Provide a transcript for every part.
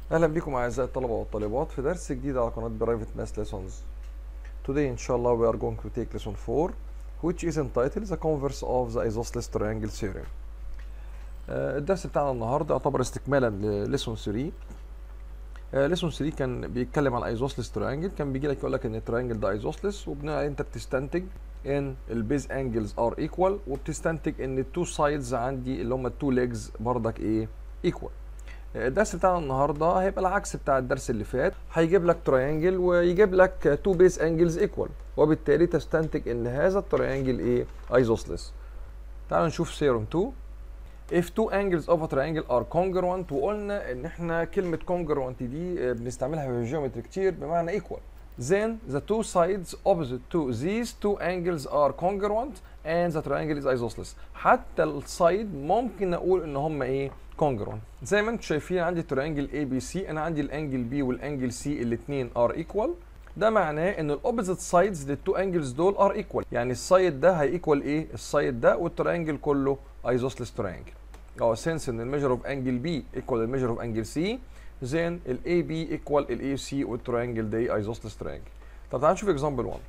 اهلا بكم اعزائي الطلبه والطالبات في درس جديد على قناه برايفت ماس lessons today ان شاء الله we are going to take lesson 4 which is entitled the converse of the isosceles triangle theorem آه، الدرس بتاعنا النهارده يعتبر استكمالا لليسون 3 ليسون 3 كان بيتكلم عن ايزوسلس تريانجل كان بيجي لك يقول لك ان التريانجل ده ايزوسلس وبناء عليه انت بتستنتج ان البيز انجلز ار ايكوال وبتستنتج ان التو سايدز عندي اللي هم التو ليجز بردك ايه ايكوال الدرس بتاعنا النهارده هيبقى العكس بتاع الدرس اللي فات هيجيب لك تريانجل ويجيب لك تو بيس انجلز ايكوال وبالتالي تستنتج ان هذا التريانجل ايه ايزوسلس تعالوا نشوف سيروم 2 if two angles of a triangle are congruent وقلنا ان احنا كلمة congruent دي بنستعملها في الجيومتري كتير بمعنى equal then the two sides opposite to these two angles are congruent and the triangle is isosceles حتى السايد ممكن اقول ان هم ايه congruent زي ما انتم شايفين عندي تريانجل اي بي سي انا عندي الانجل بي والانجل سي الاثنين ار equal ده معناه ان الاوبوزيت سايدز للتو انجلز دول ار ايكوال يعني السايد ده هيكوال ايه السايد ده والتريانجل كله ايزوسلس تريانجل اه سنس ان الميجر اوف انجل بي ايكوال الميجر اوف انجل سي زين الاي بي ايكوال الاي سي والتريانجل ده ايزوسلس تريانجل طب تعال نشوف اكزامبل 1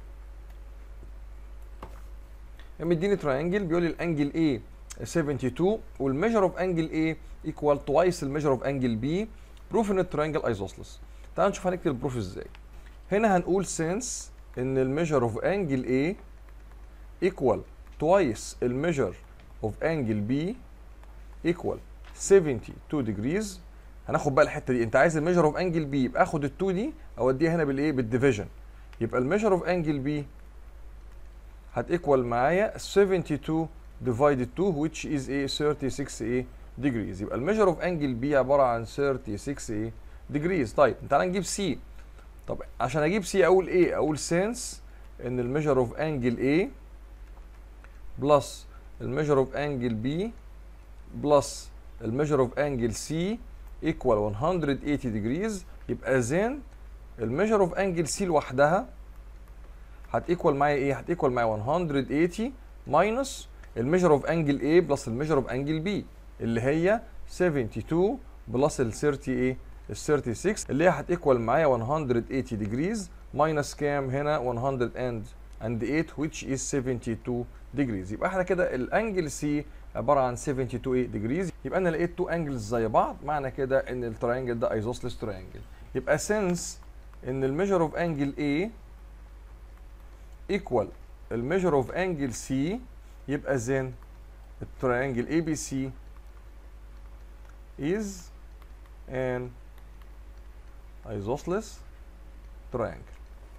مديني تريانجل بيقول لي الانجل A 72 والميجر اوف انجل A ايكوال توايس الميجر اوف انجل B بروف ان التريانجل ايزوسلس تعال نشوف هنكتب البروف ازاي هنا هنقول سنس ان الميجر اوف انجل A ايكوال توايس الميجر اوف انجل B ايكوال 72 degrees هناخد بقى الحته دي انت عايز الميجر اوف انجل بي يبقى اخد ال2 دي اوديها هنا بالايه بالديفيجن يبقى الميجر اوف انجل بي هتيكوال معايا 72 divided 2 which is a 36 ايه degrees يبقى الميجر اوف انجل بي عباره عن 36 ايه degrees طيب تعالى نجيب سي طب عشان اجيب سي اقول ايه اقول سينس ان الميجر اوف انجل A بلس الميجر اوف انجل بي بلس الميجر اوف انجل سي ايكوال 180 degrees يبقى زين الميجر اوف انجل سي لوحدها هتيكوال معايا ايه؟ هتيكوال معايا 180 ماينس الميجر اوف انجل A بلس الميجر اوف انجل B اللي هي 72 بلس ال 30 ايه؟ ال 36 اللي هي هتيكوال معايا 180 degrees ماينس كام هنا 108 which is 72 degrees يبقى احنا كده الانجل سي عباره عن 72 degrees يبقى انا لقيت تو انجلز زي بعض معنى كده ان التراينجل ده ايزوسلس تراينجل يبقى سنس ان الميجر اوف انجل A equal الميجر اوف انجل سي يبقى زين التراينجل اي بي سي is an isosceles triangle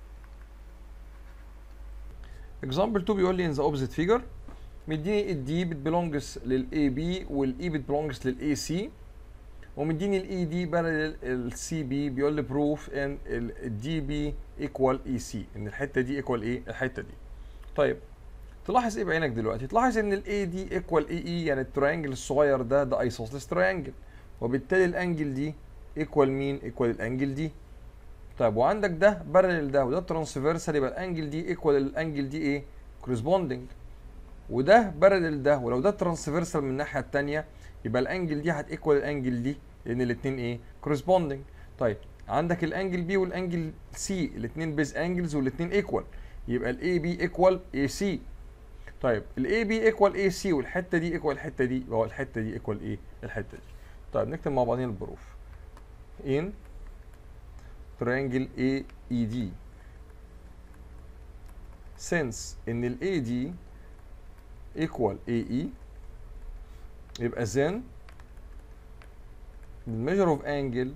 example 2 بيقول لي in the opposite figure مديني الدي بتبلونجز للاي بي والاي بتبلونجز للاي سي ومديني الاي دي بارلل السي بي بيقول لي بروف ان الدي بي ايكوال اي سي ان الحته دي ايكوال ايه الحته دي طيب تلاحظ ايه بعينك دلوقتي تلاحظ ان الاي دي ايكوال اي اي يعني التراينجل الصغير ده ده ايسوسلس تراينجل وبالتالي الانجل دي ايكوال مين ايكوال الانجل دي طيب وعندك ده بارلل ده وده ترانسفيرسال يبقى الانجل دي ايكوال الانجل دي ايه كورسبوندنج وده بارلل ده ولو ده ترانسفيرسال من الناحيه الثانيه يبقى الانجل دي هتيكوال الانجل دي لان الاثنين ايه كورسبوندنج طيب عندك الانجل بي والانجل سي الاثنين بيز انجلز والاثنين ايكوال يبقى الاي بي ايكوال اي سي طيب الاي بي ايكوال اي سي والحته دي ايكوال الحته دي يبقى الحته دي ايكوال ايه الحته دي طيب نكتب مع بعضين البروف ان triangle AED since ان ال AD equal AE يبقى then the measure of angle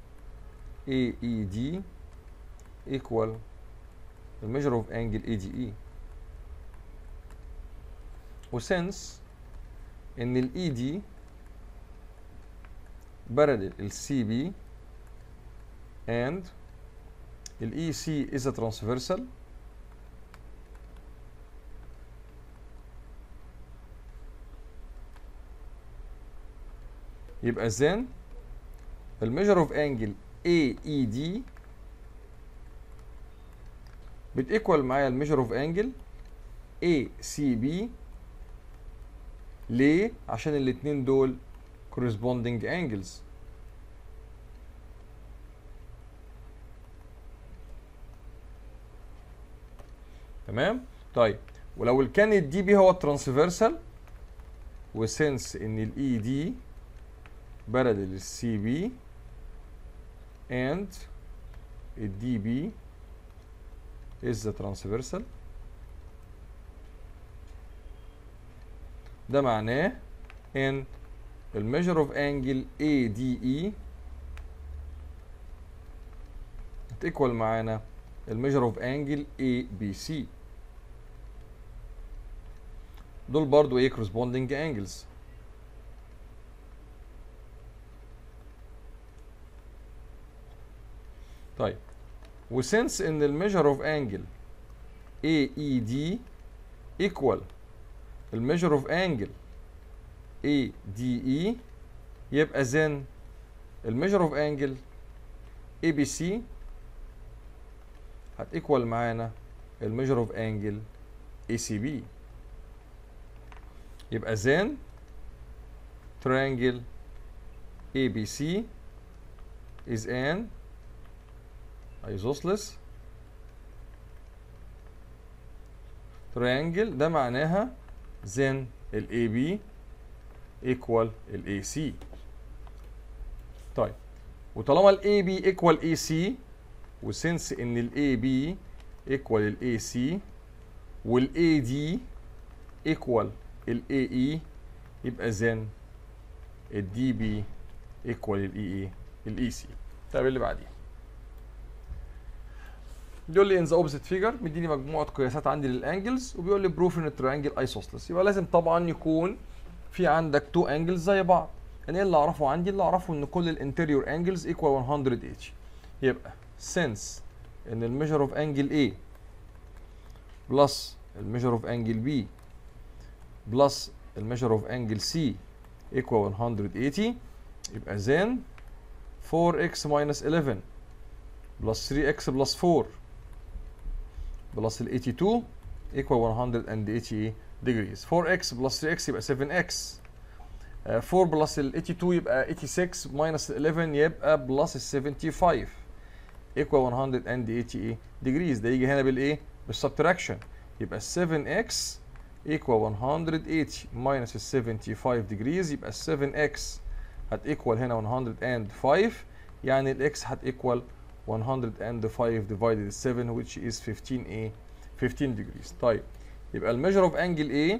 AED equal the measure of angle ADE وسنس ان ال ED parallel ال CB and ال EC is a transversal يبقى then الميجر اوف انجل AED بتيكوال معايا الميجر اوف انجل ACB ليه؟ عشان الاتنين دول corresponding angles تمام طيب ولو كان الدي بي هو الترانسفيرسال وسنس ان الاي دي بارلل للسي بي and الدي بي is the transversal ده معناه ان الميجر اوف انجل اي دي اي هتيكوال معانا الميجر اوف انجل اي بي سي دول برضو ايه corresponding angles طيب وسنس ان الميجر اوف انجل AED equal الميجر اوف انجل ADE يبقى then الميجر اوف انجل ABC هتيكوال معانا الميجر اوف انجل ACB يبقى then triangle ABC is an isosceles triangle ده معناها then ال AB equal ال AC طيب وطالما ال AB equal AC وسنس ان ال AB equal ال AC وال AD equal ال AE يبقى then ال DB equal ال EE ال EC طيب اللي بعديه بيقول لي ان ذا اوبزيت فيجر مديني مجموعه قياسات عندي للانجلز وبيقول لي بروف ان التريانجل ايسوسلس يبقى لازم طبعا يكون في عندك تو انجلز زي بعض يعني ايه اللي اعرفه عندي اللي اعرفه ان كل الانتيريور انجلز ايكوال 180 يبقى since ان الميجر اوف انجل A بلس الميجر اوف انجل B بلس الميجر اوف انجل C equal 180 يبقى then 4x minus 11 بلس 3x بلس 4 بلس ال 82 equal 180 degrees 4x بلس 3x يبقى 7x آه، 4 بلس ال 82 يبقى 86 minus ال 11 يبقى بلس ال 75 equal 180 degrees ده يجي هنا بالايه؟ بالسبتراكشن يبقى 7x equal 180 minus ال 75 degrees يبقى 7x هتيكوال هنا 105 يعني الاكس هتيكوال 105 divided 7 which is 15 a 15 degrees طيب يبقى الميجر اوف انجل A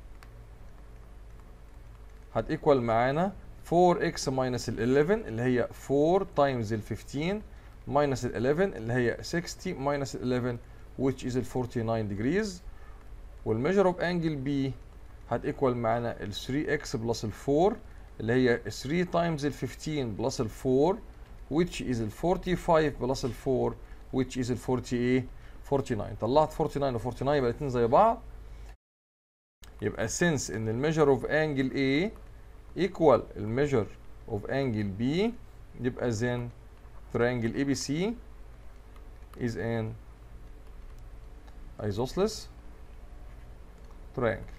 هتيكوال معانا 4x minus ال 11 اللي هي 4 times ال 15 minus ال 11 اللي هي 60 minus ال 11 which is ال 49 degrees والميجر اوف انجل B هتيكوال معانا ال 3x بلس ال 4 اللي هي 3 times ال 15 بلس ال 4 which is ال 45 بلس ال 4 which is ال 48 49 طلعت 49 و 49 يبقى الاثنين زي بعض يبقى since ان الميجر اوف انجل A equal الميجر اوف انجل B يبقى then triangle ABC is an isosceles triangle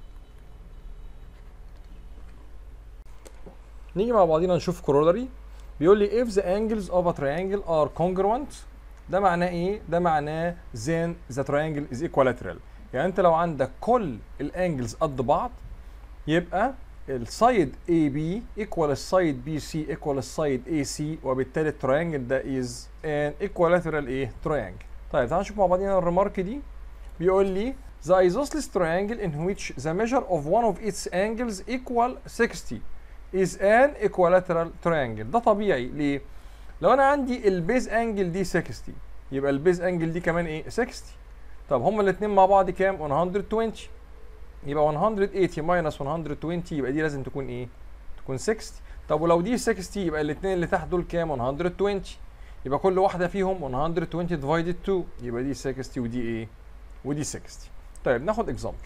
نيجي مع بعضينا نشوف كورولاري بيقول لي if the angles of a triangle are congruent ده معناه ايه؟ ده معناه then the triangle is equilateral يعني انت لو عندك كل الانجلز قد بعض يبقى السايد اي بي ايكوال السايد بي سي ايكوال السايد اي سي وبالتالي التراينجل ده از ان ايكوالاترال ايه تراينجل طيب تعالوا نشوف مع بعضينا الريمارك دي بيقول لي the isosceles triangle in which the measure of one of its angles equal 60 is an equilateral triangle ده طبيعي ليه لو انا عندي البيز انجل دي 60 يبقى البيز انجل دي كمان ايه 60 طب هما الاثنين مع بعض كام 120 يبقى 180 minus 120 يبقى دي لازم تكون ايه تكون 60 طب ولو دي 60 يبقى الاثنين اللي تحت دول كام 120 يبقى كل واحده فيهم 120 divided 2 يبقى دي 60 ودي ايه ودي 60 طيب ناخد اكزامبل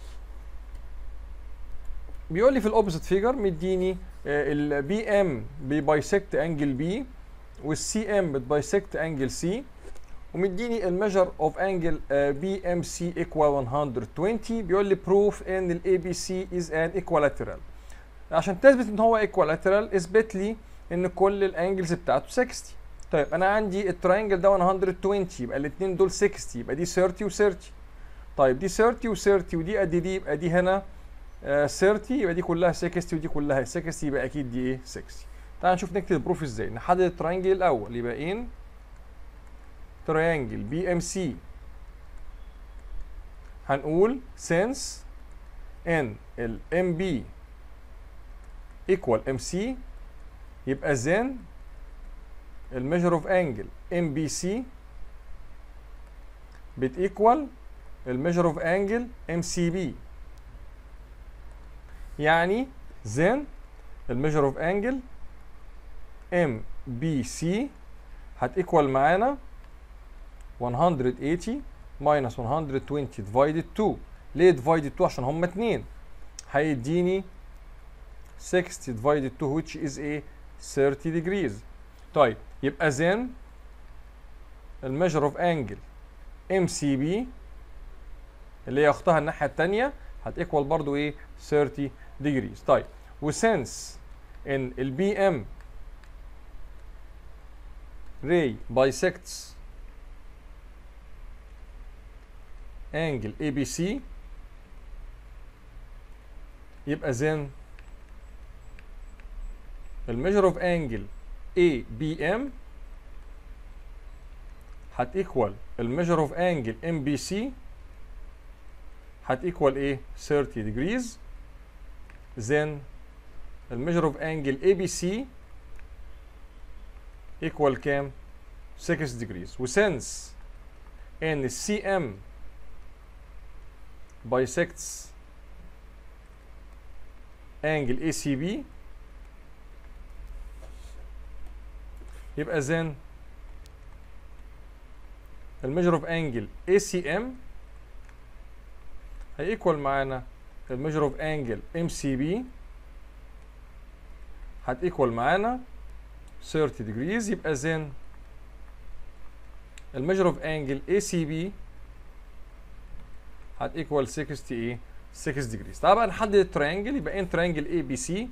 بيقول لي في الاوبوزيت فيجر مديني البي ام بيبايسكت انجل بي والسي ام بتبايسكت انجل سي ومديني الميجر اوف انجل بي ام سي ايكوال 120 بيقول لي بروف ان الاي بي سي از ان ايكوالاترال عشان تثبت ان هو ايكوالاترال اثبت لي ان كل الانجلز بتاعته 60 طيب انا عندي التراينجل ده 120 يبقى الاثنين دول 60 يبقى دي 30 و30 طيب دي 30 و30 ودي قد دي يبقى دي هنا آه 30 يبقى دي كلها 60 ودي كلها 60 يبقى اكيد دي ايه 60 تعال نشوف نكتب البروف ازاي نحدد الترينجل الاول يبقى ان ترينجل بي ام سي هنقول since ان ال ام بي equal ام سي يبقى then الميجر اوف انجل ام بي سي بتيكوال الميجر اوف انجل ام سي بي يعني then الميجر اوف انجل ام بي سي هتيكوال معانا 180 minus 120 divided 2 ليه divided 2 عشان هما اتنين هيديني 60 divided 2 which is a 30 degrees طيب يبقى then الميجر اوف انجل ام سي بي اللي هي اختها الناحيه الثانيه هتيكوال برضو ايه 30 degrees طيب وسنس ان البي ام ray bisects angle ABC يبقى then الميجر اوف انجل ABM هتيكوال الميجر اوف انجل MBC هتيكوال ايه 30 degrees then الميجر اوف انجل ABC equal كام 6 degrees وسنس ان CM bisects angle ACB يبقى then الميجر اوف انجل ACM هيكوال معانا الميجر اوف انجل MCB هتيكوال معانا 30 degrees يبقى then الميجر اوف انجل ACB هتيكوال 60 ايه 6 degrees تعال بقى نحدد التريانجل يبقى ان تريانجل اي بي سي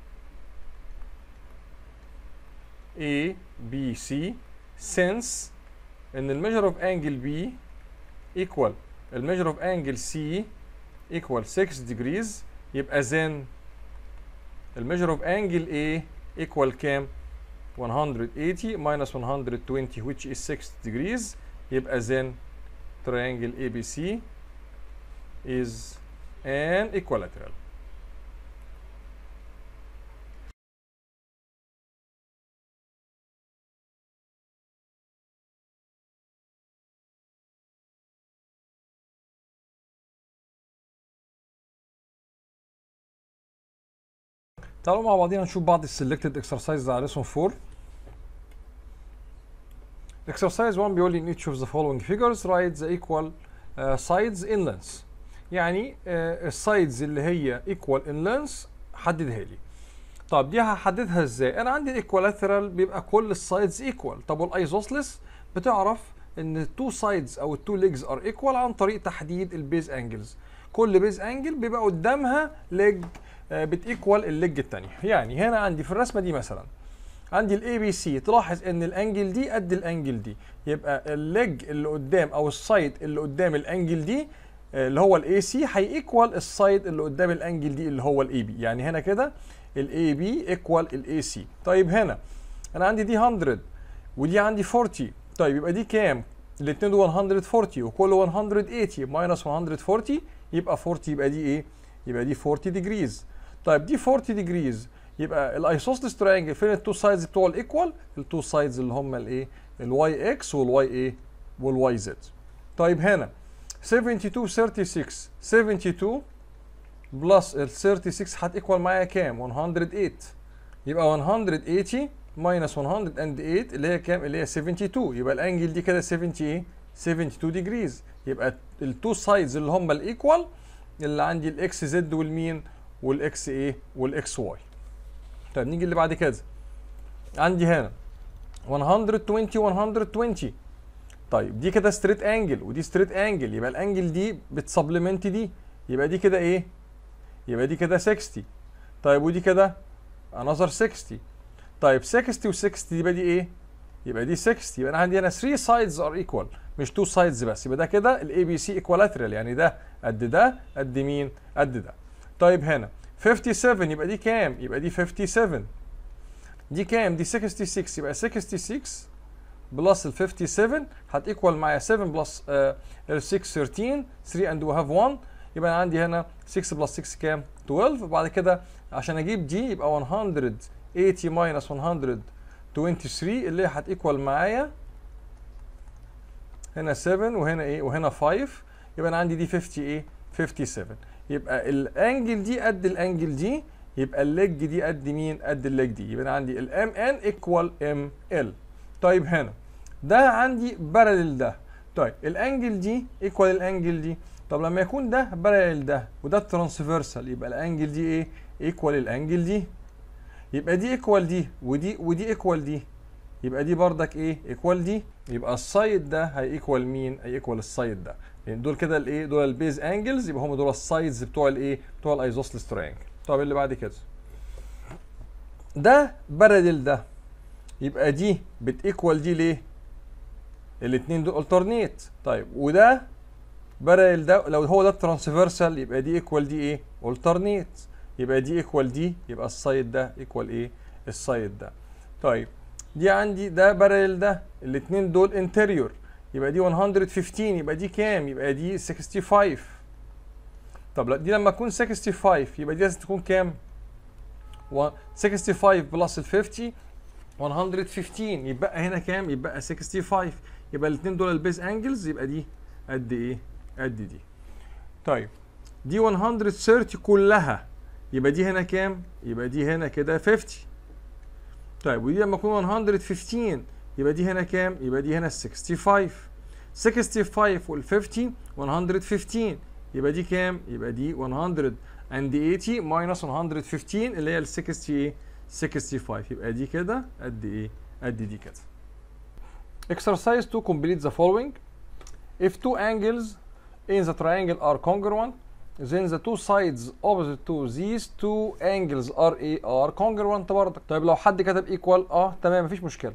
اي بي سي since ان الميجر اوف انجل بي equal الميجر اوف انجل سي equal 6 degrees يبقى then الميجر اوف انجل A equal كام 180 minus 120 which is 6 degrees يبقى then triangle ABC is an equilateral تعالوا مع بعضينا نشوف بعض السلكتد اكسرسايز على رسم 4 exercise 1 بيقول لي in each of the following figures write the equal uh, sides in length يعني uh, السايدز اللي هي equal in length حددها لي طب دي هحددها ازاي انا عندي الايكوالاترال بيبقى كل السايدز ايكوال طب والايزوسلس بتعرف ان التو سايدز او التو ليجز ار ايكوال عن طريق تحديد البيز انجلز كل بيز انجل بيبقى قدامها ليج بتيكوال الليج الثانيه يعني هنا عندي في الرسمه دي مثلا عندي الاي بي سي تلاحظ ان الانجل دي قد الانجل دي يبقى الليج اللي قدام او السايد اللي قدام الانجل دي اللي هو الاي سي هيكوال السايد اللي قدام الانجل دي اللي هو الاي بي يعني هنا كده الاي بي ايكوال الاي سي طيب هنا انا عندي دي 100 ودي عندي 40 طيب يبقى دي كام الاثنين دول 140 وكل 180 ماينس 140 يبقى 40 يبقى دي ايه يبقى دي 40 ديجريز طيب دي 40 ديجريز يبقى الايسوسلس تريانجل فين التو سايدز بتوع الايكوال التو سايدز اللي هم الايه الواي اكس والواي ايه والواي زد طيب هنا 72 36 72 بلس ال 36 هتيكوال معايا كام 108 يبقى 180 ماينس 108 اللي هي كام اللي هي 72 يبقى الانجل دي كده 70 ايه 72 ديجريز يبقى التو سايدز اللي هم الايكوال اللي عندي الاكس زد والمين والاكس ايه والاكس واي طيب نيجي اللي بعد كده عندي هنا 120 120 طيب دي كده ستريت انجل ودي ستريت انجل يبقى الانجل دي بتسبلمنت دي يبقى دي كده ايه يبقى دي كده 60 طيب ودي كده انذر 60 طيب 60 و60 يبقى دي ايه يبقى دي 60 يبقى انا عندي هنا 3 سايدز ار ايكوال مش 2 سايدز بس يبقى ده كده الاي بي سي ايكوالاترال يعني ده قد ده قد مين قد ده طيب هنا 57 يبقى دي كام يبقى دي 57 دي كام دي 66 يبقى 66 بلس ال 57 هتيكوال معايا 7 بلس ال 6 13 3 اند وي هاف 1 يبقى انا عندي هنا 6 بلس 6 كام 12 وبعد كده عشان اجيب دي يبقى 180 ماينس 123 اللي هي هتيكوال معايا هنا 7 وهنا ايه وهنا 5 يبقى انا عندي دي 50 ايه 57 يبقى الانجل دي قد الانجل دي يبقى الليج دي قد مين قد الليج دي يبقى انا عندي الام ان ايكوال ام ال طيب هنا ده عندي بارلل ده طيب الانجل دي ايكوال الانجل دي طب لما يكون ده بارلل ده وده ترانسفيرسال يبقى الانجل دي ايه ايكوال الانجل دي يبقى دي ايكوال دي ودي ودي ايكوال دي يبقى دي بردك ايه ايكوال دي يبقى السايد ده هي ايكوال مين هي ايكوال السايد ده لان دول كده الايه دول البيز انجلز يبقى هم دول السايدز بتوع الايه بتوع الايزوسلس تريانجل طب اللي بعد كده ده بارلل ده يبقى دي بتيكوال دي ليه الاثنين دول الترنيت طيب وده بارلل ده لو هو ده الترانسفيرسال يبقى دي ايكوال دي ايه الترنيت يبقى دي ايكوال دي يبقى السايد ده ايكوال ايه السايد ده طيب دي عندي ده بارلل ده الاثنين دول انتريور يبقى دي 115 يبقى دي كام يبقى دي 65 طب لا دي لما تكون 65 يبقى دي لازم تكون كام 65 بلس ال 50 115 يبقى هنا كام يبقى 65 يبقى الاثنين دول البيز انجلز يبقى دي قد ايه قد دي طيب دي 130 كلها يبقى دي هنا كام يبقى دي هنا كده 50 طيب ودي لما تكون 115 يبقى دي هنا كام يبقى دي هنا 65 65 وال 50 115 يبقى دي كام يبقى دي 180 minus 115 اللي هي ال 60 ايه 65 يبقى دي كده قد ايه قد دي كده exercise to complete the following if two angles in the triangle are congruent then the two sides opposite to these two angles are a are congruent برضك طيب لو حد كتب equal اه تمام مفيش مشكله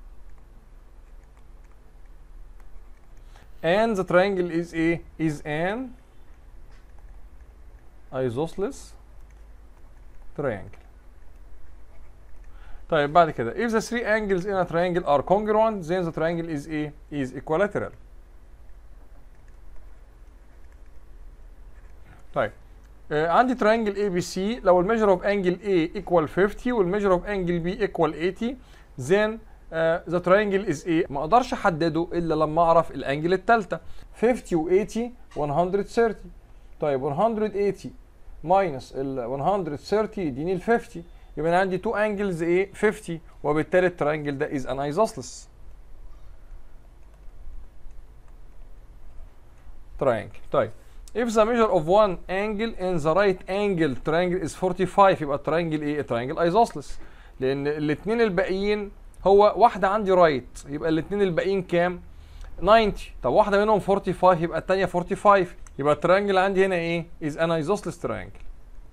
and the triangle is a is an isosceles triangle طيب بعد كده if the three angles in a triangle are congruent then the triangle is a is equilateral طيب آه عندي triangle ABC لو الميجر اوف انجل A equal 50 والميجر اوف انجل B equal 80 then uh, the triangle is A ما اقدرش احدده الا لما اعرف الانجل الثالثه 50 و 80 130 طيب 180 minus ال 130 يديني ال 50 يبقى انا عندي تو انجلز ايه 50 وبالتالي الترينجل ده از ان ايزوسلس triangle طيب if the measure of one angle in the right angle triangle is 45 يبقى الترينجل ايه الترينجل isosceles لان الاثنين الباقيين هو واحده عندي رايت right. يبقى الاثنين الباقيين كام 90 طب واحده منهم 45 يبقى الثانيه 45 يبقى الترينجل عندي هنا ايه is an isosceles triangle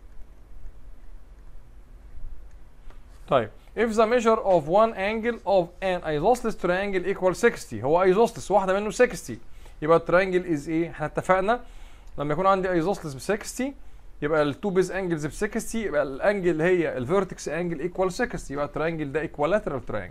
طيب if the measure of one angle of an isosceles triangle equal 60 هو isosceles واحده منه 60 يبقى الترينجل is ايه احنا اتفقنا لما يكون عندي isosceles ب 60 يبقى التو بيز انجلز ب 60 يبقى الانجل هي الفيرتكس انجل ايكوال 60 يبقى الترينجل ده ايكوالاترال ترينجل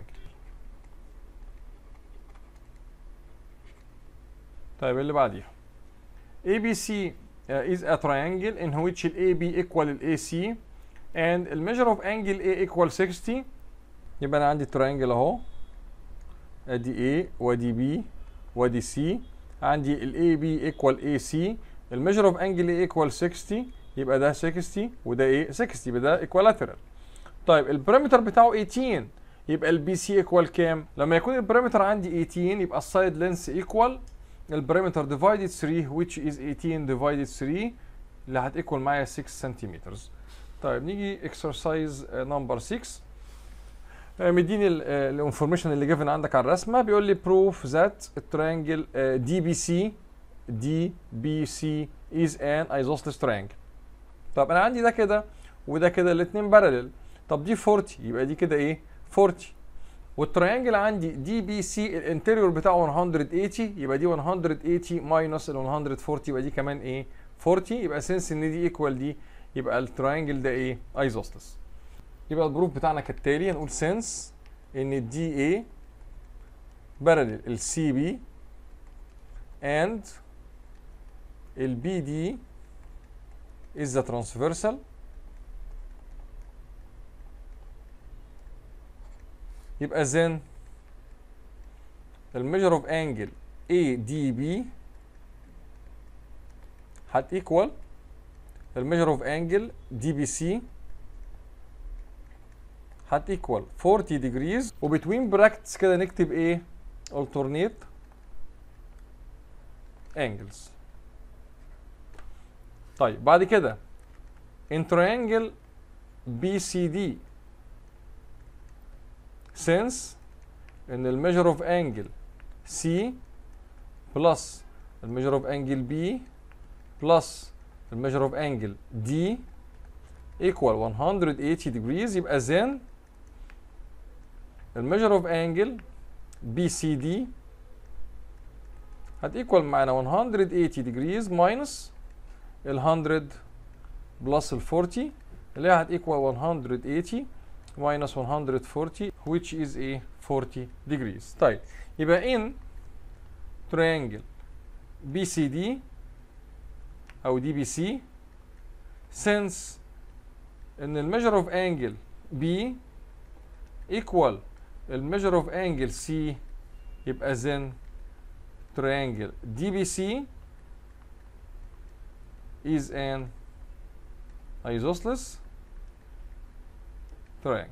طيب اللي بعديها ABC uh, is a triangle in which ال AB equal ال AC and the measure of angle A equal 60 يبقى انا عندي ترينجل اهو ادي A وادي B وادي C عندي ال AB equal AC الميجر اوف انجل A equal 60 يبقى ده 60 وده ايه 60 يبقى ده equilateral طيب البريمتر بتاعه 18 يبقى البي سي ايكوال كام لما يكون البريمتر عندي 18 يبقى السايد لينس ايكوال البريمتر ديفايدد 3 which is 18 ديفايدد 3 اللي هتيكوال معايا 6 سنتيمتر طيب نيجي اكسرسايز نمبر 6 مديني الانفورميشن اللي جيفن عندك على الرسمه بيقول لي بروف ذات الترينجل دي بي سي دي بي سي از ان ايزوسلس ترينجل طب انا عندي ده كده وده كده الاثنين بارلل طب دي 40 يبقى دي كده ايه 40 والتريانجل عندي دي بي سي الانتيريور بتاعه 180 يبقى دي 180 ماينس ال 140 يبقى دي كمان ايه 40 يبقى سنس ان دي ايكوال دي يبقى التريانجل ده ايه ايزوسلس يبقى البروف بتاعنا كالتالي هنقول سنس ان الدي اي بارلل السي بي and البي دي is the transversal يبقى then الميجر اوف انجل اي دي بي هت equal الميجر اوف انجل دي بي سي هت equal 40 degrees وبتوين براكتس كده نكتب ايه alternate angles طيب بعد كده in triangle BCD since ان الميجر اوف انجل C بلس الميجر اوف انجل B بلس الميجر اوف انجل D equal 180 degrees يبقى then الميجر اوف انجل BCD هت equal معانا 180 degrees minus ال 100 بلس ال 40 اللي هي هت equal 180 minus 140 which is a 40 degrees طيب يبقى in triangle BCD أو DBC since إن الميجر اوف angle B equal الميجر اوف angle C يبقى then triangle DBC is an isosceles triangle.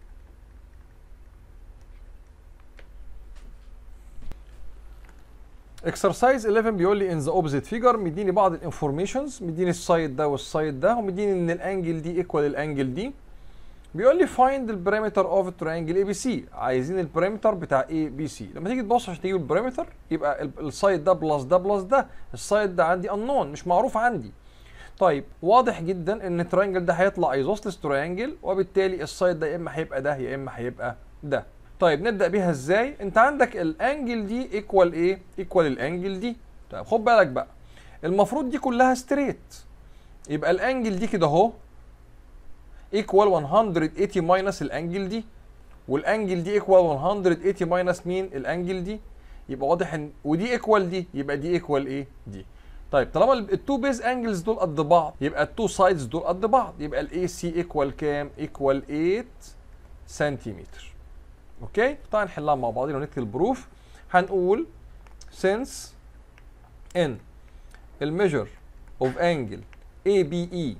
exercise 11 بيقول لي in the opposite figure مديني بعض الانفورميشنز مديني السايد ده والسايد ده ومديني ان الانجل دي ايكوال الانجل دي بيقول لي find البارامتر اوف التريانجل اي بي سي عايزين البارامتر بتاع اي بي سي لما تيجي تبص عشان تجيب البارامتر يبقى السايد ده بلس ده بلس ده السايد ده عندي unknown مش معروف عندي طيب واضح جدا ان التريانجل ده هيطلع ايزوسلس تريانجل وبالتالي السايد ده يا اما هيبقى ده يا اما هيبقى ده طيب نبدا بيها ازاي انت عندك الانجل دي ايكوال ايه ايكوال الانجل دي طيب خد بالك بقى المفروض دي كلها ستريت يبقى الانجل دي كده اهو ايكوال 180 ماينس الانجل دي والانجل دي ايكوال 180 ماينس مين الانجل دي يبقى واضح ان ودي ايكوال دي يبقى دي ايكوال ايه دي طيب طالما التو بيز انجلز دول قد بعض يبقى التو سايدز دول قد بعض يبقى الاي سي ايكوال كام ايكوال 8 سنتيمتر اوكي تعال نحلها مع بعضينا ونكتب البروف هنقول since ان الميجر اوف انجل اي بي اي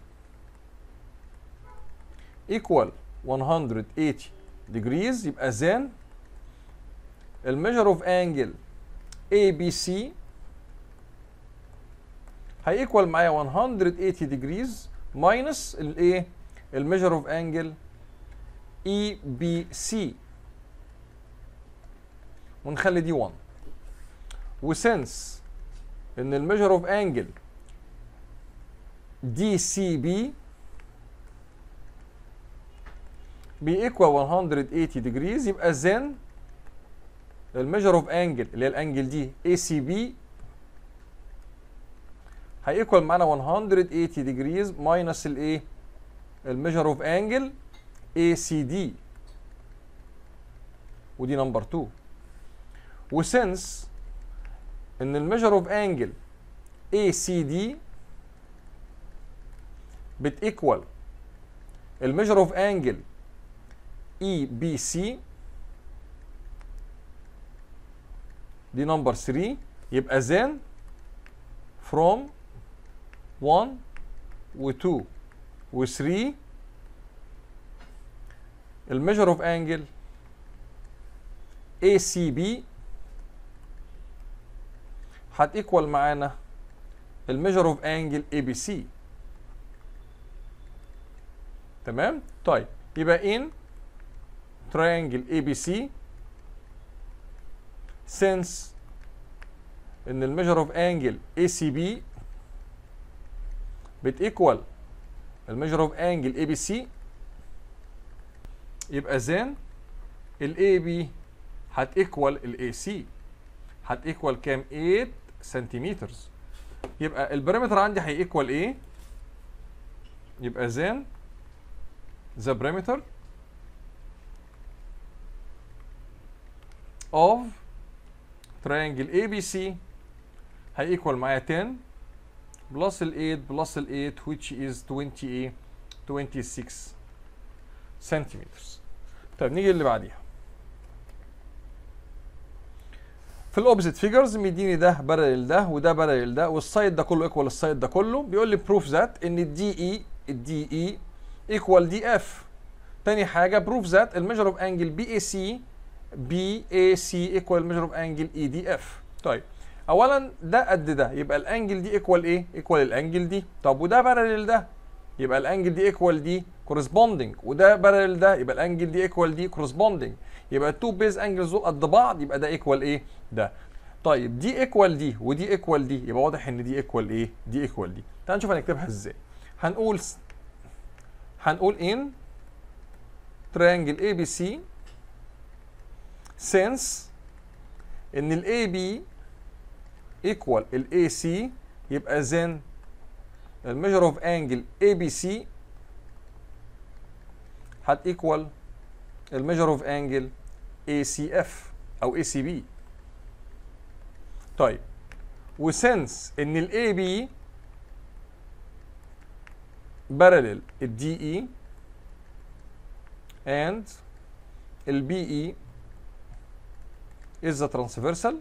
equal 180 degrees يبقى then الميجر اوف انجل اي بي سي هيكوال معايا 180 degrees minus الايه الميجر اوف انجل اي بي سي ونخلي دي 1 وسنس ان الميجر اوف انجل دي سي بي بيكوال 180 degrees يبقى then الميجر اوف انجل اللي هي الانجل دي اي سي بي هيكوال معانا 180 degrees minus الايه الميجر اوف انجل اي سي دي ودي نمبر 2 وسنس ان الميجر اوف انجل اي سي دي بتيكوال الميجر اوف انجل اي بي سي دي نمبر 3 يبقى then from 1 و 2 و 3 الميجر اوف انجل اي سي بي هتيكوال معانا الميجر اوف انجل اي بي سي تمام طيب يبقى ان triangle ABC since ان الميجر اوف انجل ACB بتيكوال الميجر اوف انجل ABC يبقى then الاي بي هتيكوال الاي سي هتيكوال كام 8 سنتيمتر يبقى البريمتر عندي هيكوال ايه يبقى then the perimeter of triangle ABC هيكوال معايا 10 بلس ال 8 بلس ال 8 which is 28 26 سنتيمتر طيب نيجي اللي بعديها في الاوبزيت فيجرز مديني ده بارلل ده وده بارلل ده والسايد ده كله ايكوال السايد ده كله بيقول لي بروف ذات ان الدي اي الدي اي ايكوال دي اف تاني حاجه بروف ذات الميجر اوف انجل بي اي سي بي اي سي ايكوال الميجر اوف انجل اي دي اف طيب اولا ده قد ده يبقى الانجل دي ايكوال ايه ايكوال الانجل دي طب وده بارلل ده يبقى الانجل دي ايكوال دي كورسبوندنج وده بارلل ده يبقى الانجل دي ايكوال دي كورسبوندنج يبقى التو بيز انجلز دول قد بعض يبقى ده ايكوال ايه ده طيب دي ايكوال دي ودي ايكوال دي يبقى واضح ان دي ايكوال ايه دي ايكوال دي تعال نشوف هنكتبها ازاي هنقول س... هنقول ان triangle ABC since ان ال AB equal ال AC يبقى then ال measure of angle ABC هت equal ال measure of angle ACF او ACB طيب وسنس ان ال AB parallel ال DE and ال BE is the transversal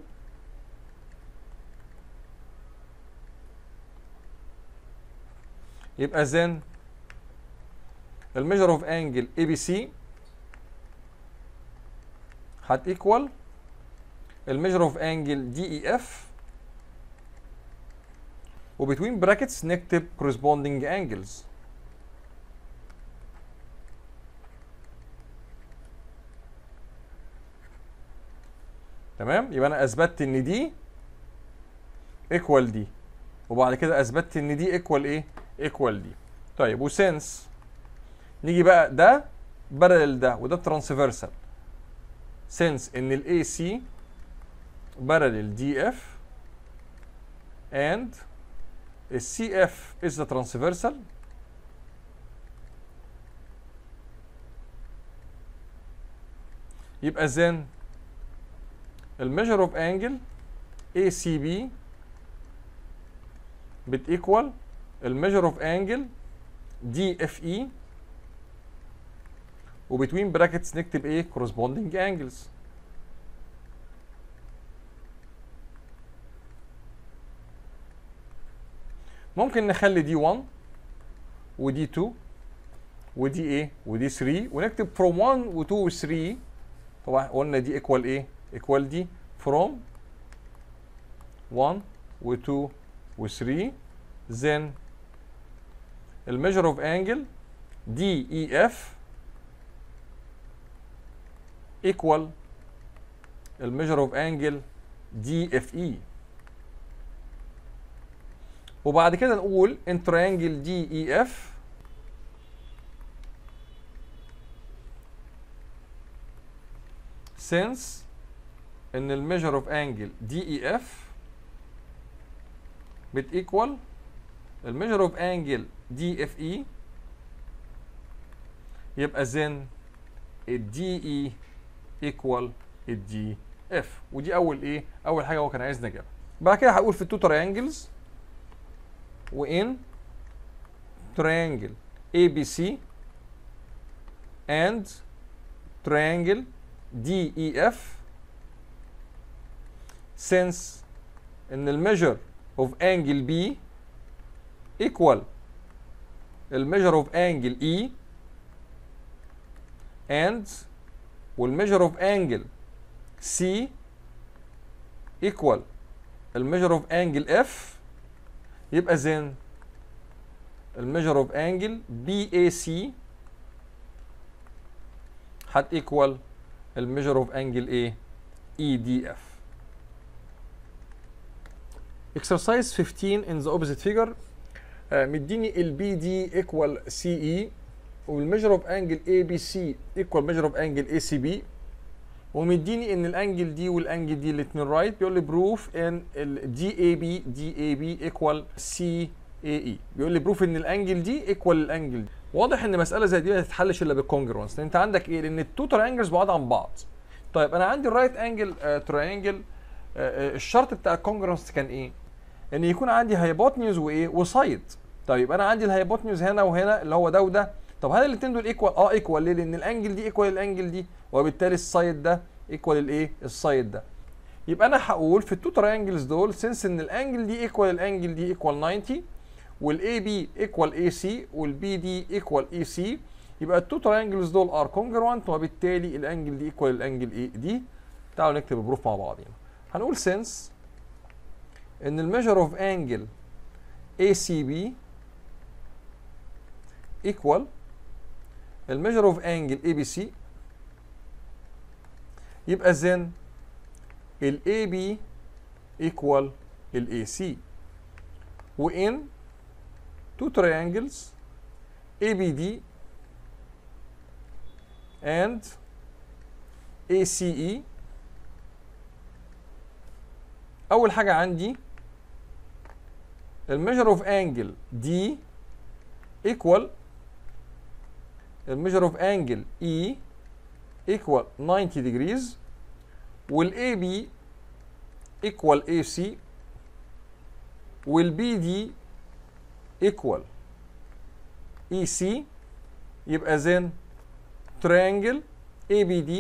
يبقى then ال measure of angle ABC هت equal ال measure of angle DEF وبتوين brackets نكتب corresponding angles تمام يبقى انا اثبتت ان دي ايكوال دي وبعد كده اثبتت ان دي ايكوال ايه ايكوال دي طيب وسنس نيجي بقى ده بارلل ده وده ترانسفيرسال سنس ان الاي سي بارلل دي اف and the CF is the transversal يبقى then ال measure of angle ACB بتيكوال ال measure of angle DFE وبتوين brackets نكتب ايه corresponding angles ممكن نخلي دي 1 ودي 2 ودي ايه ودي 3 ونكتب from 1 و 2 و 3 طبعا قلنا دي equal ايه equal دي from 1 و 2 و 3 then ال measure of angle DEF equal ال measure of angle DFE وبعد كده نقول in triangle DEF since ان ال measure of angle DEF بتيكوال ال measure of angle DFE يبقى then ال DE equal ال DF ودي اول ايه اول حاجه هو كان عايزنا نجيبها بعد كده هقول في التو تريانجلز وإن triangle ABC and triangle DEF since ان ال measure of angle B equal ال measure of angle E and وال measure of angle C equal ال measure of angle F يبقى then الميجر اوف انجل بي اي سي هت ايكوال الميجر اوف انجل ايه اي دي اف exercise 15 in the opposite figure آه، مديني البي دي ايكوال سي اي والميجر اوف انجل اي بي سي ايكوال ميجر اوف انجل اي سي بي ومديني ان الانجل دي والانجل دي الاثنين رايت بيقول لي بروف ان الدي اي بي دي اي بي ايكوال سي اي اي بيقول لي بروف ان الانجل دي ايكوال الانجل دي واضح ان مساله زي دي ما تتحلش الا بالكونجرونس لان انت عندك ايه لان التو تريانجلز بعاد عن بعض طيب انا عندي الرايت انجل تريانجل الشرط بتاع الكونجرونس كان ايه ان يكون عندي هايبوتنيوز وايه وسايد طيب انا عندي الهايبوتنيوز هنا وهنا اللي هو ده وده طب هل الاثنين دول ايكوال اه ايكوال ليه لان الانجل دي ايكوال الانجل دي وبالتالي السايد ده ايكوال الايه السايد ده يبقى انا هقول في التو تريانجلز دول سنس ان الانجل دي ايكوال الانجل دي ايكوال 90 والاي بي ايكوال اي سي والبي دي ايكوال اي سي يبقى التو تريانجلز دول ار كونجروانت وبالتالي الانجل دي ايكوال الانجل ايه دي تعالوا نكتب البروف مع بعضينا هنقول سنس ان الميجر اوف انجل اي سي بي equal الميجر اوف انجل اي بي سي يبقى then ال AB equal ال AC وإن two triangles ABD and ACE أول حاجة عندي الميجر اوف انجل D equal الميجر اوف انجل E equal 90 degrees وال AB equal AC وال BD equal EC يبقى then triangle ABD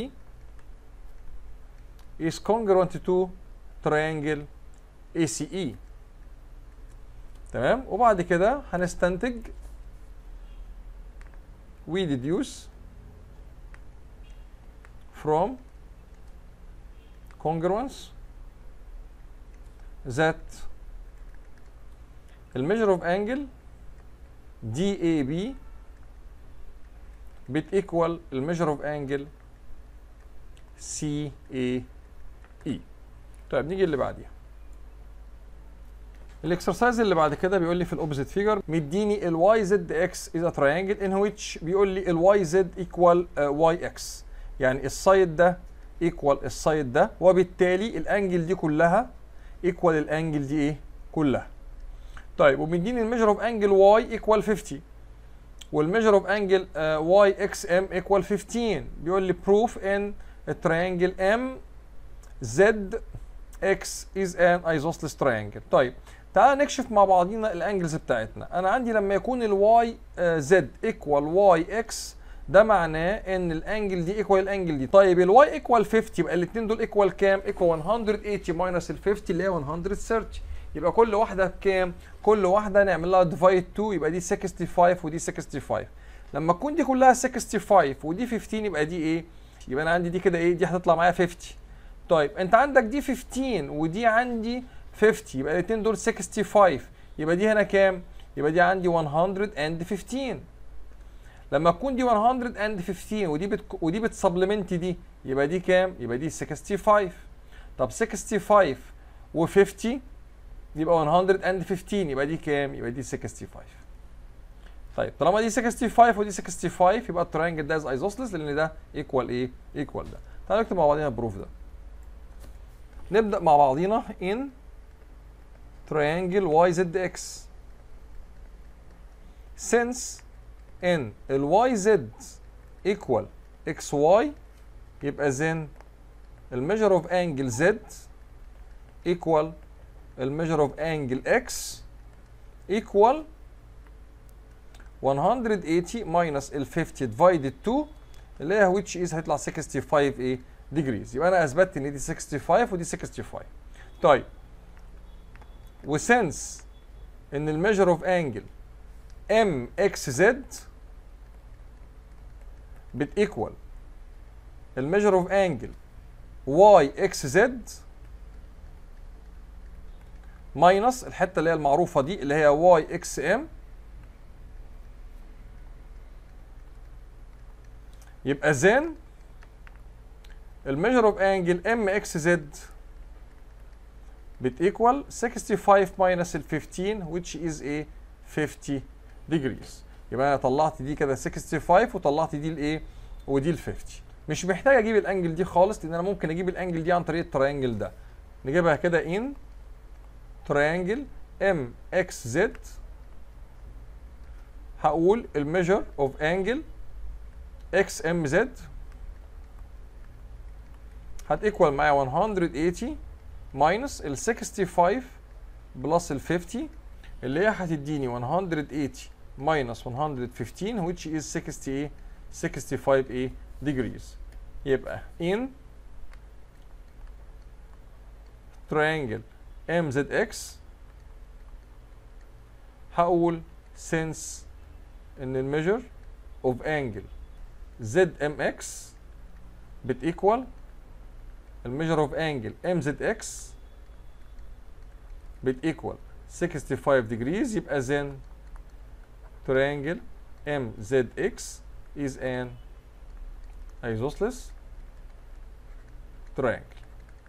is congruent to triangle ACE تمام وبعد كده هنستنتج we deduce from congruence that the measure of angle DAB بت equal the measure of angle CAE طيب نيجي اللي بعديها الاكسرسايز اللي بعد كده بيقول لي في الاوبزيت فيجر مديني الواي زد اكس از تراينجل ان ويتش بيقول لي الواي زد ايكوال واي اكس يعني السايد ده ايكوال السايد ده وبالتالي الانجل دي كلها ايكوال الانجل دي ايه كلها طيب ومديني الميجر اوف انجل واي ايكوال 50 والميجر اوف انجل واي اكس ام ايكوال 15 بيقول لي بروف ان التراينجل ام زد اكس از ان ايزوسلس تراينجل طيب تعال نكشف مع بعضينا الانجلز بتاعتنا انا عندي لما يكون الواي زد ايكوال واي اكس ده معناه ان الانجل دي ايكوال الانجل دي طيب الواي ايكوال 50 يبقى الاثنين دول ايكوال كام ايكوال 180 ماينس ال 50 اللي هي 130 يبقى كل واحده بكام كل واحده نعمل لها ديفايد 2 يبقى دي 65 ودي 65 لما تكون دي كلها 65 ودي 15 يبقى دي ايه يبقى انا عندي دي كده ايه دي هتطلع معايا 50 طيب انت عندك دي 15 ودي عندي 50 يبقى الاثنين دول 65 يبقى دي هنا كام يبقى دي عندي 115 لما تكون دي 115 ودي بت ودي بتسبلمنت دي يبقى دي كام يبقى دي 65 طب 65 و50 يبقى 115 يبقى دي كام يبقى دي 65 طيب طالما دي 65 ودي 65 يبقى التراينجل ده از ايزوسلس لان ده ايكوال ايه ايكوال ده تعالوا نكتب مع بعضينا البروف ده نبدا مع بعضينا in triangle yzx since ان ال yz equal xy يبقى then الميجر اوف انجل z equal الميجر اوف انجل x equal 180 minus ال 50 divided 2 اللي هي which is هيطلع 65 ايه degrees يبقى انا اثبتت ان دي 65 ودي 65 طيب وسنس ان الميجر اوف انجل ام اكس زد بتيكوال الميجر اوف انجل واي اكس زد ماينس الحته اللي هي المعروفه دي اللي هي واي اكس ام يبقى زين الميجر اوف انجل ام اكس زد بتيكوال 65 minus ال 15 which is a 50 degrees يبقى انا طلعت دي كده 65 وطلعت دي الايه ودي ال 50 مش محتاج اجيب الانجل دي خالص لان انا ممكن اجيب الانجل دي عن طريق التريانجل ده نجيبها كده ان تريانجل ام اكس زد هقول الميجر اوف انجل اكس ام زد هتيكوال معايا 180 ماينس ال 65 بلس ال 50 اللي هي هتديني 180 minus 115 which is 60 ايه 65 ايه degrees يبقى in triangle MZX هقول since ان الميجر of angle ZMX بتيكوال الميجر of angle MZX بتيكوال 65 degrees يبقى then triangle MZX is an isosceles triangle.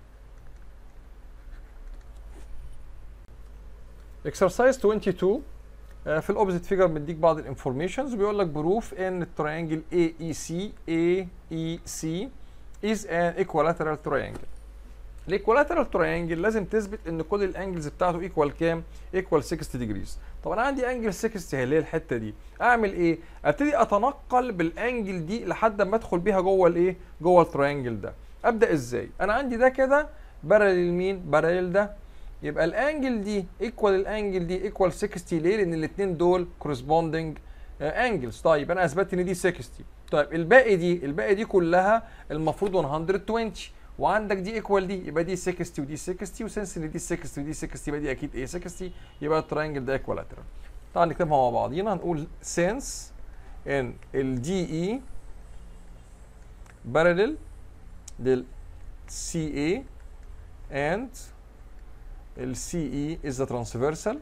Exercise 22 آه، في الاوبزيت فيجر مديك بعض الانفورميشنز بيقول لك بروف ان التريانجل AEC AEC is an equilateral triangle. الايكوالاترال تراينجل لازم تثبت ان كل الانجلز بتاعته ايكوال كام؟ ايكوال 60 ديجريز. طب انا عندي انجل 60 اللي هي الحته دي، اعمل ايه؟ ابتدي اتنقل بالانجل دي لحد ما ادخل بيها جوه الايه؟ جوه التراينجل ده. ابدا ازاي؟ انا عندي ده كده بارلل مين؟ بارلل ده. يبقى الانجل دي ايكوال الانجل دي ايكوال 60 ليه؟ لان الاثنين دول كورسبوندنج انجلز. طيب انا اثبتت ان دي 60. طيب الباقي دي الباقي دي كلها المفروض 120 وعندك دي ايكوال دي يبقى دي 60 ودي 60 وسنس ان دي 60 ودي 60 يبقى دي اكيد ايه 60 يبقى التراينجل ده ايكوالاترال تعال نكتبها مع بعضينا هنقول سنس ان الدي اي parallel لل CA and ال CE is the transversal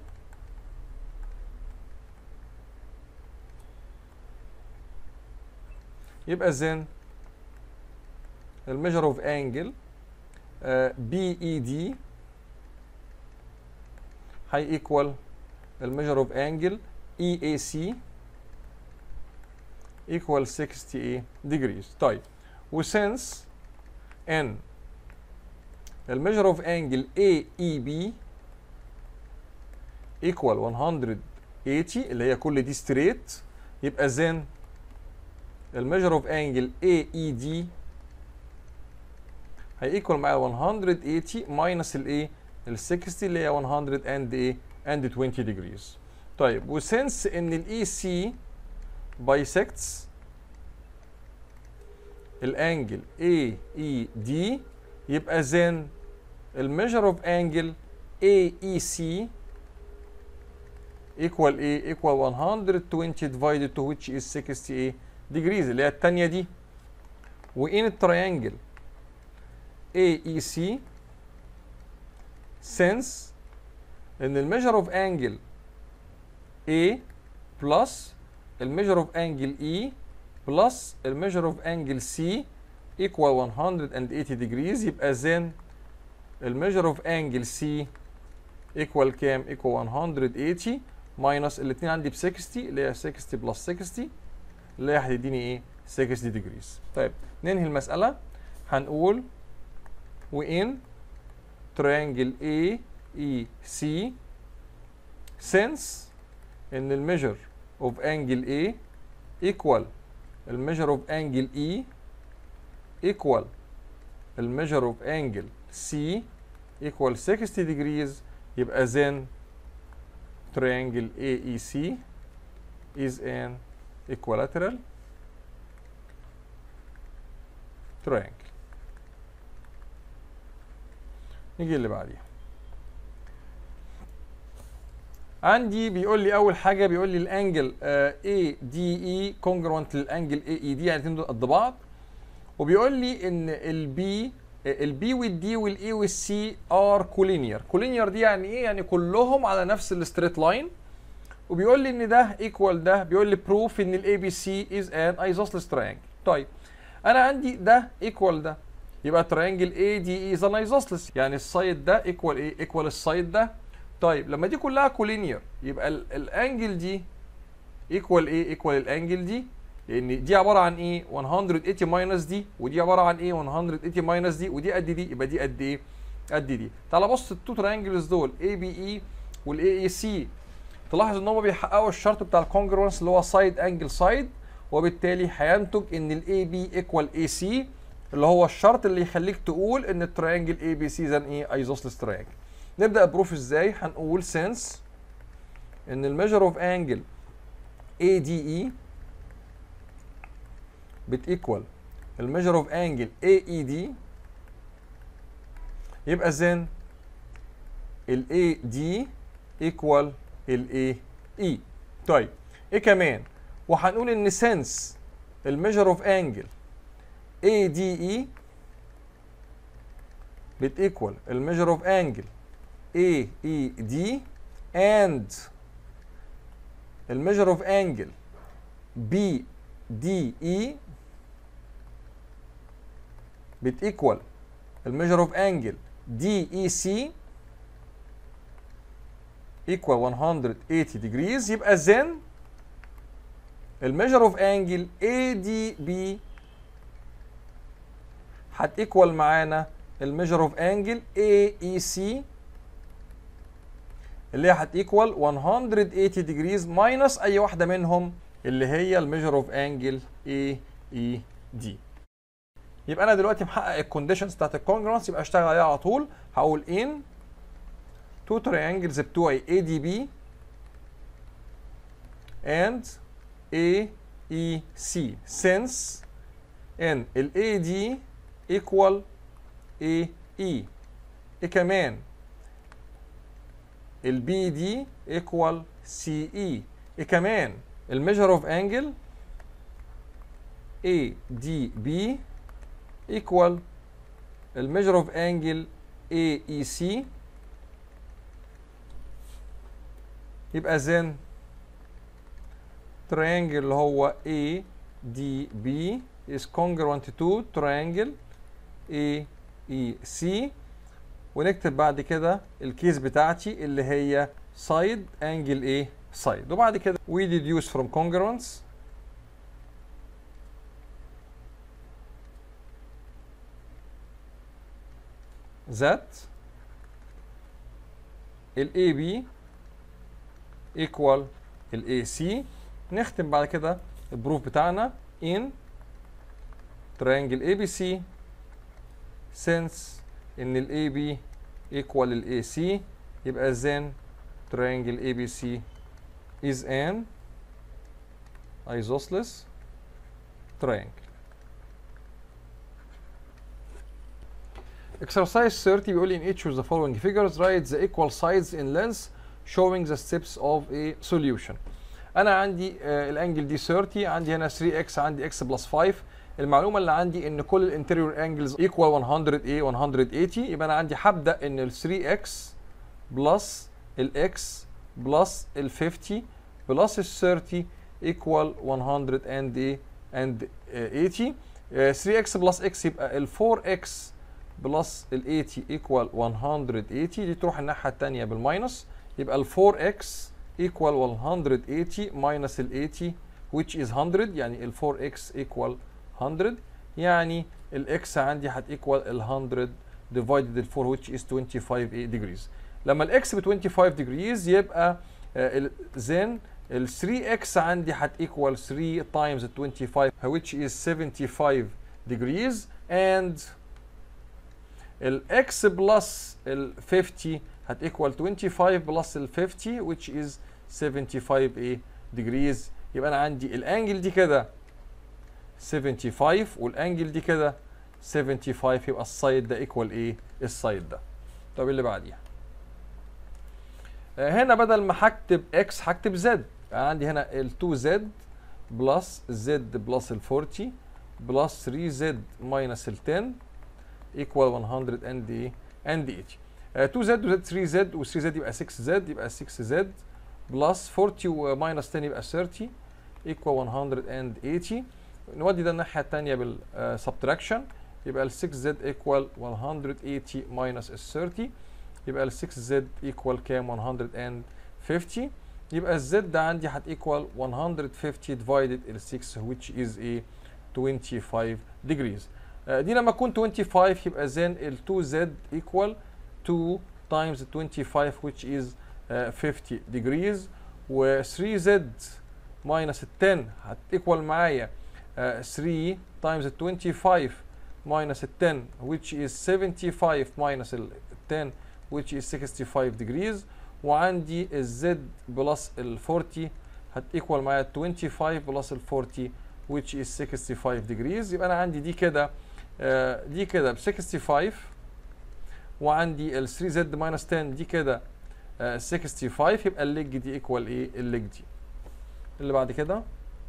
يبقى then الميجر اوف انجل بي اي دي هي ايكوال الميجر اوف انجل اي اي سي equal 68 degrees طيب وسنس ان الميجر اوف انجل اي اي بي equal 180 اللي هي كل دي ستريت يبقى then الميجر اوف انجل اي اي دي هيكوال معايا 180 ماينس الايه ال 60 اللي هي 100 اند ايه اند 20 degrees طيب وسنس ان الاي سي bisects الانجل اي اي دي يبقى then الميجر اوف انجل اي اي سي equal ايه equal 120 divided to which is 60 degrees اللي هي الثانيه دي وان التريانجل AEC since ان الميجر اوف انجل A بلس الميجر اوف انجل E بلس الميجر اوف انجل C equal 180 degrees يبقى then الميجر اوف انجل C equal كام؟ equal 180 ماينس الاثنين عندي ب 60 اللي هي 60 بلس 60 اللي هي هتديني ايه؟ 60 degrees. طيب ننهي المسألة هنقول وإن triangle A E C since إن الميجر of angle A equal الميجر of angle E equal الميجر of angle C equal 60 degrees يبقى then triangle AEC is an equilateral triangle نيجي اللي بعديها عندي بيقول لي اول حاجه بيقول لي الانجل اي دي اي كونجرونت للانجل اي اي دي يعني الاثنين دول قد بعض وبيقول لي ان البي البي والدي والاي والسي ار كولينير كولينير دي يعني ايه يعني كلهم على نفس الستريت لاين وبيقول لي ان ده ايكوال ده بيقول لي بروف ان الاي بي سي از ان ايزوسلس تراينجل طيب انا عندي ده ايكوال ده يبقى تراينجل اي دي اي از ان ايزوسلس يعني السايد ده ايكوال ايه ايكوال السايد ده طيب لما دي كلها كولينير يبقى الانجل دي ايكوال ايه ايكوال الانجل دي لان دي عباره عن ايه 180 ماينس دي ودي عباره عن ايه 180 ماينس دي ودي قد دي يبقى دي قد ايه قد دي تعال بص التو تريانجلز دول اي بي اي والاي اي سي تلاحظ ان هم بيحققوا الشرط بتاع الكونجرونس اللي هو سايد انجل سايد وبالتالي هينتج ان الاي بي ايكوال اي سي اللي هو الشرط اللي يخليك تقول ان التريانجل اي بي سي زن ايه ايزوسلس تريانجل نبدا البروف ازاي هنقول سنس ان الميجر اوف انجل اي دي اي بتيكوال الميجر اوف انجل اي اي دي يبقى زين الاي دي ايكوال الاي اي طيب ايه كمان وهنقول ان سنس الميجر اوف انجل اي دي اي بتيكوال الميجر اوف انجل اي اي دي and الميجر اوف انجل بي دي اي بتيكوال الميجر اوف انجل دي اي سي equal 180 degrees يبقى then الميجر اوف انجل اي دي بي هتيكوال معانا الميجر اوف انجل اي اي سي اللي هي هتيكوال 180 degrees ماينس اي واحده منهم اللي هي الميجر اوف انجل اي اي دي يبقى انا دلوقتي محقق الكونديشنز بتاعت الكونجرونس يبقى اشتغل عليها على طول هقول ان تو triangles بتوعي ADB and AEC since ان ال AD equal AE ايه كمان ال BD equal CE ايه كمان الميجر اوف انجل ADB equal الميجر اوف انجل AEC يبقى زين triangle اللي هو A D B is congruent to triangle A E C ونكتب بعد كده الكيس بتاعتي اللي هي side angle A side وبعد كده we deduce from congruence that ال AB equal ال AC نختم بعد كده البروف بتاعنا in triangle ABC since ان ال AB equal ال AC يبقى then triangle ABC is an isosceles triangle Exercise 30 بيقول لي in each of the following figures write the equal sides in length showing the steps of a solution انا عندي آه الانجل دي 30 عندي هنا 3x عندي x بلس 5 المعلومه اللي عندي ان كل الانتيريور انجلز ايكوال 100 a 180 يبقى انا عندي هبدا ان ال 3x بلس الاكس بلس ال 50 بلس ال 30 ايكوال 100 and a and 80 آه 3x بلس x يبقى ال 4x بلس ال 80 ايكوال 180 دي تروح الناحيه الثانيه بالماينس يبقى ال 4x equal 180 minus ال 80 which is 100 يعني ال 4x equal 100 يعني ال x عندي هتيكوال ال 100 divided ال 4 which is 25 degrees لما ال x ب 25 degrees يبقى ال then ال 3x عندي هتيكوال 3 times ال 25 which is 75 degrees and ال x plus ال 50 هتيكوال 25 بلس ال 50 which is 75 ايه degrees يبقى انا عندي الانجل دي كده 75 والانجل دي كده 75 يبقى السايد ده ايكوال ايه السايد ده طب اللي بعديها آه هنا بدل ما هكتب x هكتب z يعني عندي هنا ال 2z بلس z بلس ال 40 بلس 3z ماينس ال 10 ايكوال 100 and ايه and 80 2 زد وزد 3 زد و 3 زد يبقى 6 زد يبقى 6 زد بلس 40 وماينس 10 يبقى 30 ايكوال 180 نودي ده الناحيه الثانيه بالسبتراكشن يبقى ال 6 زد ايكوال 180 ماينس ال 30 يبقى ال 6 زد ايكوال كام 150 يبقى الزد عندي هتيكوال 150 divided ال 6 which is a 25 degrees آه، دي لما تكون 25 يبقى then ال 2z equal 2 times 25 which is آه، 50 degrees و 3z minus 10 هتيكوال معايا آه، 3 times 25 minus 10 which is 75 minus ال 10 which is 65 degrees وعندي الزد بلس ال 40 هتيكوال معايا 25 بلس ال 40 which is 65 degrees يبقى انا عندي دي كده آه، دي كده ب 65 وعندي ال 3 زد minus 10 دي كده آه، 65 يبقى الليج دي ايكوال ايه الليج دي اللي بعد كده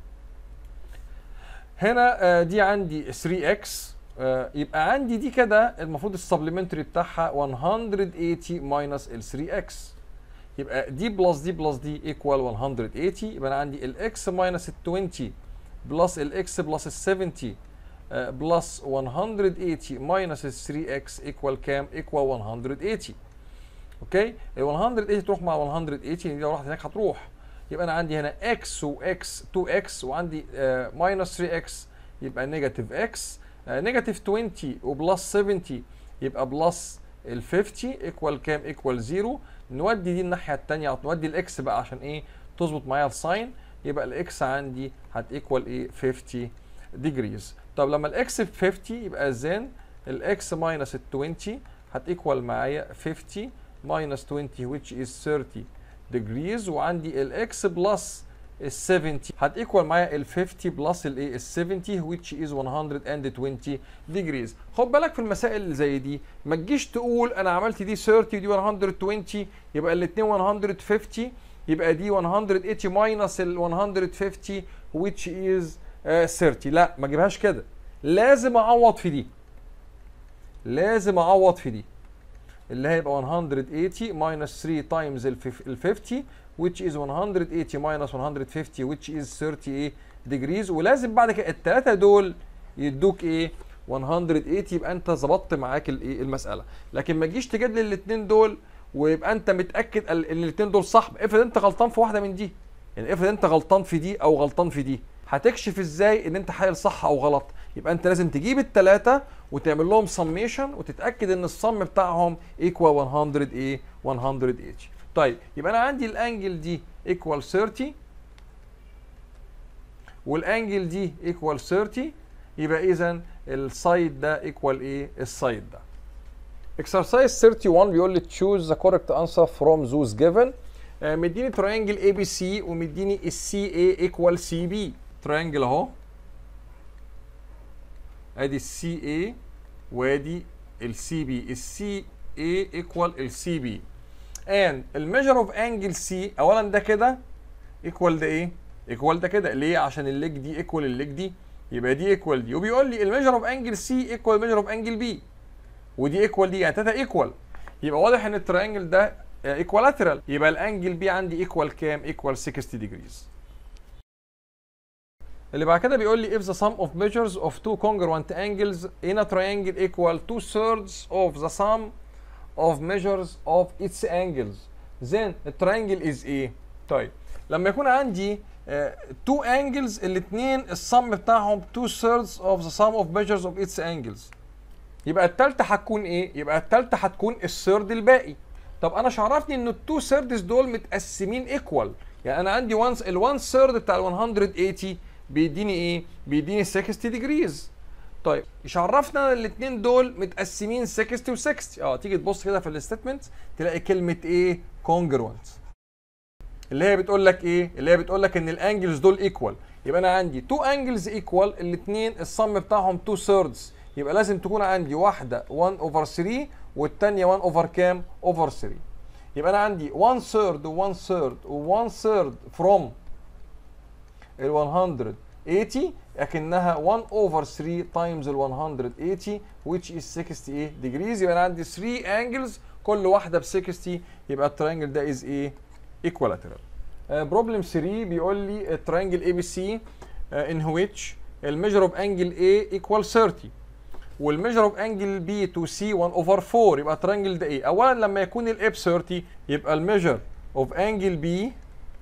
هنا آه، دي عندي 3 اكس يبقى عندي دي كده المفروض السبلمنتري بتاعها 180 ماينس ال 3 اكس يبقى دي بلس دي بلس دي ايكوال 180 يبقى انا عندي الاكس ماينس ال 20 بلس الاكس بلس ال 70 بلس 180 ماينس ال 3 اكس ايكوال كام؟ ايكوال 180 اوكي ال 180 تروح مع 180 دي لو راحت هناك هتروح يبقى انا عندي هنا اكس واكس 2 اكس وعندي ماينس 3 اكس يبقى نيجاتيف اكس نيجاتيف 20 وبلس 70 يبقى بلس ال 50 ايكوال كام؟ ايكوال 0 نودي دي الناحيه الثانيه نودي الاكس بقى عشان ايه؟ تظبط معايا الساين يبقى الاكس عندي هتيكوال ايه 50 ديجريز طب لما الاكس ب 50 يبقى زين الاكس ماينس ال 20 هتيكوال معايا 50 ماينس 20 which is 30 degrees وعندي الاكس بلس ال 70 هتيكوال معايا ال 50 بلس الايه ال 70 which is 120 degrees خد بالك في المسائل اللي زي دي ما تجيش تقول انا عملت دي 30 ودي 120 يبقى الاثنين 150 يبقى دي 180 ماينس ال 150 which is uh, 30 لا ما اجيبهاش كده لازم اعوض في دي لازم اعوض في دي اللي هيبقى 180 ماينس 3 تايمز ال 50 which is 180 minus 150 which is 30 degrees ولازم بعد كده الثلاثه دول يدوك ايه 180 يبقى انت ظبطت معاك الايه المساله لكن ما تجيش تجادل الاثنين دول ويبقى انت متاكد ان الاثنين دول صح افرض انت غلطان في واحده من دي يعني افرض انت غلطان في دي او غلطان في دي هتكشف ازاي ان انت حالل صح او غلط يبقى انت لازم تجيب الثلاثه وتعمل لهم سميشن وتتاكد ان الصم بتاعهم ايكوال 100 ايه 180 طيب يبقى انا عندي الانجل دي ايكوال 30 والانجل دي ايكوال 30 يبقى اذا السايد ده ايكوال ايه السايد ده exercise 31 بيقول لي choose the correct answer from those given آه، مديني ترينجل اي بي سي ومديني السي اي ايكوال سي بي ترينجل اهو ادي السي اي وادي السي بي السي اي ايكوال السي بي and الميجر اوف انجل سي اولا ده كده ايكوال ده ايه ايكوال ده كده ليه عشان الليج دي ايكوال الليج دي يبقى دي ايكوال دي وبيقول لي الميجر اوف انجل سي ايكوال الميجر اوف انجل بي ودي ايكوال دي يعني تلاته ايكوال يبقى واضح ان الترينجل ده ايكوالاترال يبقى الانجل بي عندي ايكوال كام ايكوال 60 ديجريز اللي بعد كده بيقول لي if the sum of measures of two congruent angles in a triangle equal two thirds of the sum of measures of its angles then the triangle is ايه طيب لما يكون عندي uh, two angles الاثنين السم بتاعهم two thirds of the sum of measures of its angles يبقى التالتة هتكون ايه يبقى التالتة هتكون الثيرد الباقي طب انا شعرفني ان التو ثيردز دول متقسمين ايكوال يعني انا عندي وانس ال1 ثيرد بتاع ال 180 بيديني ايه بيديني 60 ديجريز طيب يشرفنا ان الاثنين دول متقسمين 60 و60 اه تيجي تبص كده في الستيتمنت تلاقي كلمه ايه كونجروينت اللي هي بتقول لك ايه اللي هي بتقول لك ان الانجلز دول ايكوال يبقى انا عندي تو انجلز ايكوال الاثنين الصم بتاعهم 2 ثيردز يبقى لازم تكون عندي واحده 1 اوفر 3 والثانيه 1 اوفر كام اوفر 3 يبقى انا عندي 1 ثيرد و1 ثيرد و1 ثيرد فروم ال 180 اكنها 1 اوفر 3 تايمز ال 180 which is 68 degrees يبقى انا عندي 3 انجلز كل واحده ب 60 يبقى الترينجل ده از ايه equilateral بروبلم 3 بيقول لي الترينجل اي بي سي in which الميجر اوف انجل A equal 30 والميجر اوف انجل بي تو سي 1 اوفر 4 يبقى الترينجل ده ايه؟ اولا لما يكون الاي ب 30 يبقى الميجر اوف انجل بي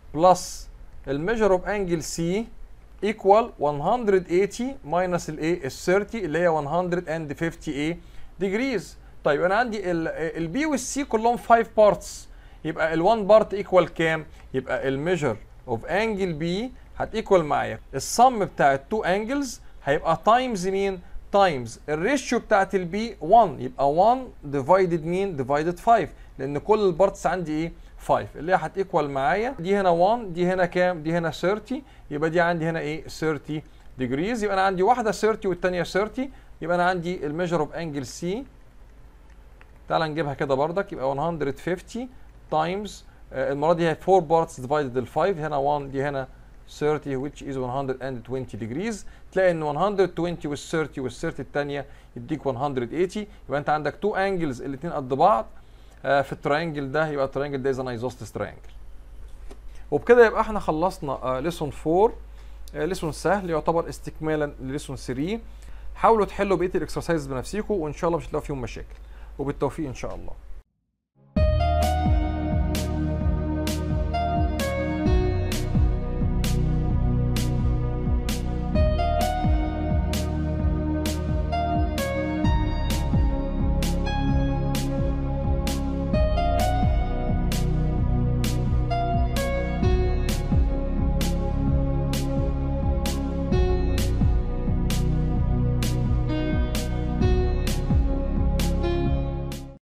بلس الميجر اوف انجل سي ايكوال 180 ماينس الايه ال 30 اللي هي 150 ايه ديجريز طيب انا عندي البي والسي كلهم 5 بارتس يبقى ال1 بارت ايكوال كام يبقى الميجر اوف انجل بي هتيكوال معايا السم بتاع التو انجلز هيبقى تايمز مين تايمز الريشيو بتاعت البي 1 يبقى 1 ديفايدد مين ديفايدد 5 لان كل البارتس عندي ايه 5 اللي هي هتيكوال معايا دي هنا 1 دي هنا كام دي هنا 30 يبقى دي عندي هنا ايه 30 ديجريز يبقى انا عندي واحده 30 والثانيه 30 يبقى انا عندي الميجر اوف انجل سي تعال نجيبها كده بردك يبقى 150 تايمز المره دي هي 4 بارتس ديفايدد ال 5 هنا 1 دي هنا 30 which is 120 degrees تلاقي ان 120 وال 30 وال 30 الثانيه يديك 180 يبقى انت عندك تو انجلز الاثنين قد بعض آه في التراينجل ده يبقى التراينجل ده از ان ايزوستس تراينجل وبكده يبقى احنا خلصنا ليسون 4 ليسون سهل يعتبر استكمالا لليسون 3 حاولوا تحلوا بقيه الاكسرسايز بنفسكم وان شاء الله مش هتلاقوا فيهم مشاكل وبالتوفيق ان شاء الله